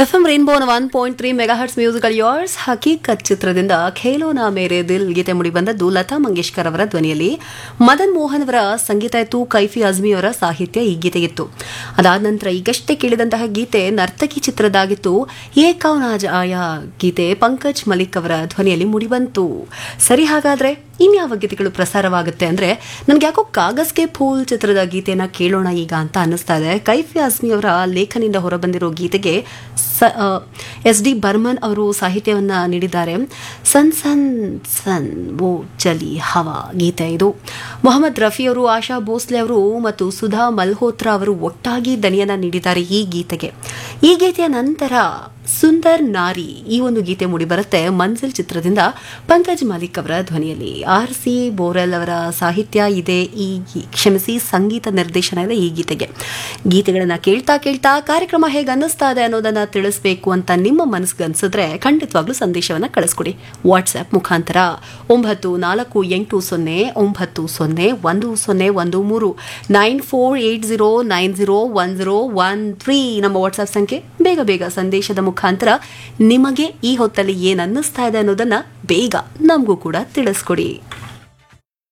F M ರೇನ್ಬೋನ one point three megahertz musical yours Haqeeqat ಚಿತ್ರದಿಂದ ಖೇಲೋನಾ ಮೇರೆ ದಿಲ್ ಗೀತೆ ಮುಡಿ ಬಂದದ್ದು ಲತಾ ಮಂಗೇಶ್ಕರ್ ಅವರ ಧ್ವನಿಯಲ್ಲಿ ಮದನ್ ಮೋಹನ್ ಅವರ ಸಂಗೀತ ಇತ್ತು ಕೈಫಿ ಅಜ್ಮಿ ಅವರ ಸಾಹಿತ್ಯ ಈ ಗೀತೆಗಿತ್ತು ಅದಾದ ನಂತರ ಈಗಷ್ಟೇ ಕೇಳಿದಂತಹ ಗೀತೆ ನರ್ತಕಿ ಚಿತ್ರದಾಗಿತ್ತು ಏಕಾವನಾಜ್ ಆಯಾ ಗೀತೆ ಪಂಕಜ್ ಮಲಿಕ್ ಅವರ ಧ್ವನಿಯಲ್ಲಿ ಮುಡಿಬಂತು ಸರಿ ಹಾಗಾದ್ರೆ ಇನ್ಯಾವ ಗೀತೆಗಳು ಪ್ರಸಾರವಾಗುತ್ತೆ ಅಂದ್ರೆ ನನ್ಗೆ ಯಾಕೋ ಕಾಗಸ್ಗೆ ಫೂಲ್ ಚಿತ್ರದ ಗೀತೆನ ಕೇಳೋಣ ಈಗ ಅಂತ ಅನ್ನಿಸ್ತಾ ಇದೆ ಕೈಫಿ ಅಜ್ಮಿ ಅವರ ಲೇಖನಿಂದ ಹೊರಬಂದಿರೋ ಗೀತೆಗೆ ಎಸ್ ಡಿ ಬರ್ಮನ್ ಅವರು ಸಾಹಿತ್ಯವನ್ನ ನೀಡಿದ್ದಾರೆ ಸನ್ ಸನ್ ಸನ್ ಓ ಚಲಿ ಹವಾ ಗೀತೆ ಇದು ಮೊಹಮ್ಮದ್ ರಫಿ ಅವರು ಆಶಾ ಭೋಸ್ಲೆ ಅವರು ಮತ್ತು ಸುಧಾ ಮಲ್ಹೋತ್ರಾ ಅವರು ಒಟ್ಟಾಗಿ ದನಿಯನ್ನ ನೀಡಿದ್ದಾರೆ ಈ ಗೀತೆಗೆ ಈ ಗೀತೆಯ ನಂತರ ಸುಂದರ್ ನಾರಿ ಈ ಒಂದು ಗೀತೆ ಮೂಡಿ ಬರುತ್ತೆ ಮಂಜಿಲ್ ಚಿತ್ರದಿಂದ ಪಂಕಜ್ ಮಾಲಿಕ್ ಅವರ ಧ್ವನಿಯಲ್ಲಿ ಆರ್ ಸಿ ಬೋರೆಲ್ ಅವರ ಸಾಹಿತ್ಯ ಇದೆ ಈ ಗೀ- ಕ್ಷಮಿಸಿ ಸಂಗೀತ ನಿರ್ದೇಶನ ಇದೆ ಈ ಗೀತೆಗೆ ಗೀತೆಗಳನ್ನ ಕೇಳ್ತಾ ಕೇಳ್ತಾ ಕಾರ್ಯಕ್ರಮ ಹೇಗೆ ಅನ್ನಿಸ್ತಾ ಇದೆ ಅನ್ನೋದನ್ನ ತಿಳಿಸ್ಬೇಕು ಅಂತ ನಿಮ್ಮ ಮನಸ್ಸಿಗೆ ಅನ್ಸಿದ್ರೆ ಖಂಡಿತವಾಗ್ಲೂ ಸಂದೇಶವನ್ನ ಕಳಿಸ್ಕೊಡಿ ವಾಟ್ಸ್ಆಪ್ ಮುಖಾಂತರ ಒಂಬತ್ತು ನಾಲ್ಕು ಎಂಟು ಸೊನ್ನೆ ಒಂಬತ್ತು ಸೊನ್ನೆ ಒಂದು ಸೊನ್ನೆ ಒಂದು ಮೂರು nine four eight zero nine zero one zero one three ನಮ್ಮ ವಾಟ್ಸ್ಆಪ್ ಸಂಖ್ಯೆ ಬೇಗ ಬೇಗ ಸಂದೇಶದ ಮುಖಾಂತರ ನಿಮಗೆ ಈ ಹೊತ್ತಲ್ಲಿ ಏನ್ ಅನ್ನಿಸ್ತಾ ಇದೆ ಅನ್ನೋದನ್ನ ಬೇಗ ನಮಗೂ ಕೂಡ ತಿಳಿಸ್ಕೊಡಿ